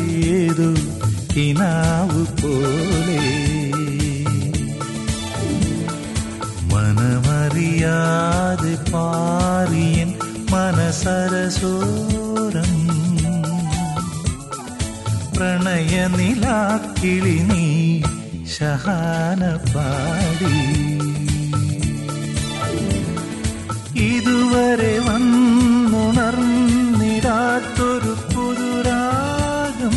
ഏതു കിനാവ് പോലെ മനമറിയാതെ പാറിയൻ മനസരസോരം പ്രണയനിലാക്കിളി നീ ശഹാന പാടി ഇതുവരെ വന്നുണർന്നിടാത്തൊരു പുതുരാഗം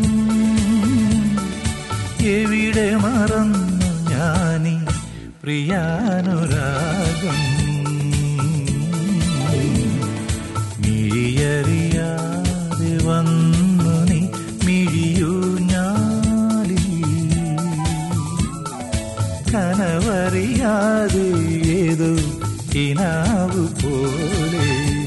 എവിടെ മറന്നു ഞാനീ പ്രിയാനുരാഗം മിഴിയറിയാതെ വന്നു നീ മിഴിയൂ ഞാലി കനവറിയാതെ ഏതോ കിനാവ് പോലെ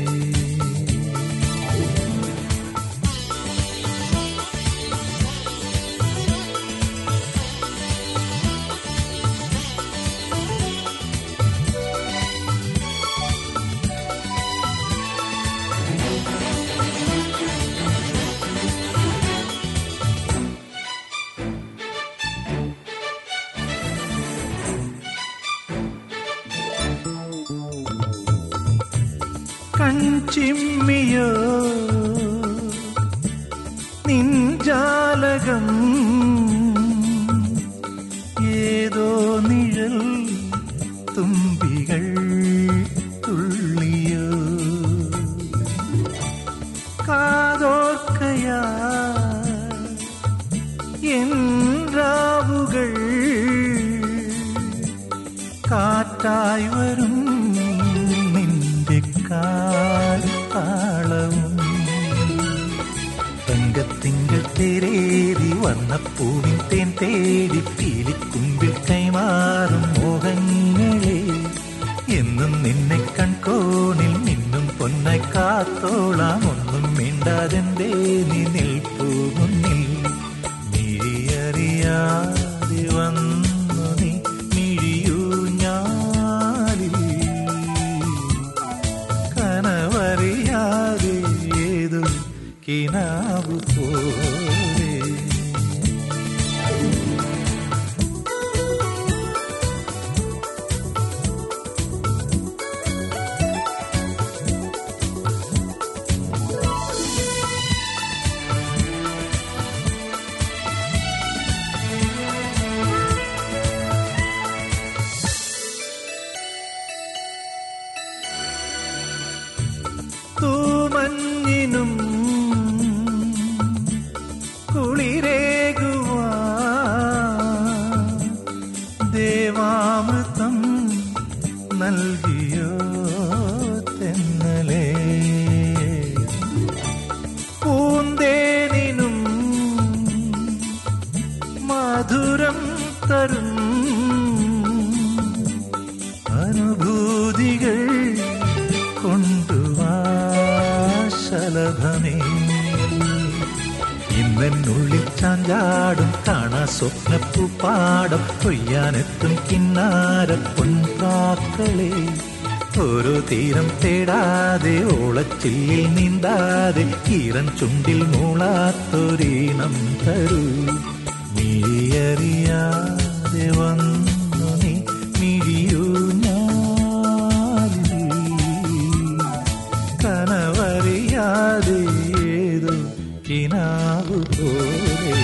കൺചിമ്മിയോ നിൻജാലകം ഏതോ നിഴൽ തുമ്പികൾ തുള്ളിയോ കാതോർക്കയാ രാവുകൾ കാറ്റായി വരും നിന്റെ കാലവും തങ്കത്തിങ്കൾ തേരേറി വന്നപ്പൂവിൻ തേൻ തേടി പീലിക്കുമ്പിൽ കൈമാറും മോഹങ്ങളെ എന്നും നിന്നെ കൺകോണിൽ നിന്നും പൊന്നെ കാത്തോളാം ഒന്നും മിണ്ടാതെന്തേ നീ നിൽപ്പൂ മുന്നിൽ മിഴിയറിയാതെ വന്നു നീ മിഴിയൂ ഞാലിൽ കനവറിയാതെ ഏതു കിനാവ് പോലെ തൂമഞ്ഞിനും കുളിരേകുവാ ദേവാമൃതം നൽകിയോ തെന്നലേ പൂന്തേനിനും മധുരം തരും അനുഭൂതികൾ കൊണ്ടുവാശലഭമേ ഇന്നെന്നുള്ളിൽ ചാഞ്ചാടും കാണാ സ്വപ്നപ്പൂ പാടം കൊയ്യാനെത്തും കിന്നാര പൊൻകാക്കളെ ഓരോ തീരം തേടാതെ ഓളച്ചില്ലിൽ നീന്താതെ ഈറൻ ചുണ്ടിൽ മൂളാത്തൊരീണം തരൂ മിഴിയറിയാതെ വന്നു നീ മിഴിയൂ ഞാലിൽ കനവറിയാതെ ഏതോ കിനാവ് പോലെ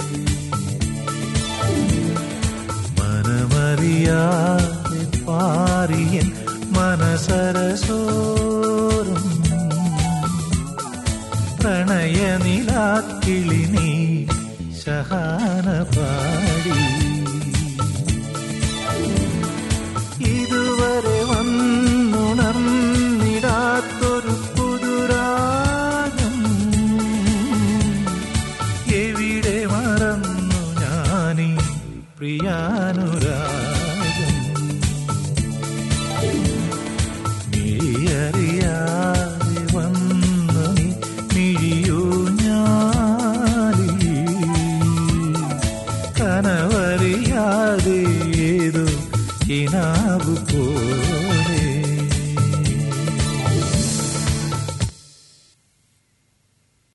മനമറിയാതെ പാറിയൻ മനസരസോറും പ്രണയനിലാക്കിളി നീ ശഹാന പാടി ഇതുവരെ വന്നുണർന്നിടാത്തൊരു പുതുരാഗം എവിടെ മറന്നു ഞാനീ പ്രിയാനുരാഗം നീയറിയാതെ വന്നു നീ മിഴിയൂ ഞാലി കനവറിയാതെ ഏതോ കിനാവ് പോ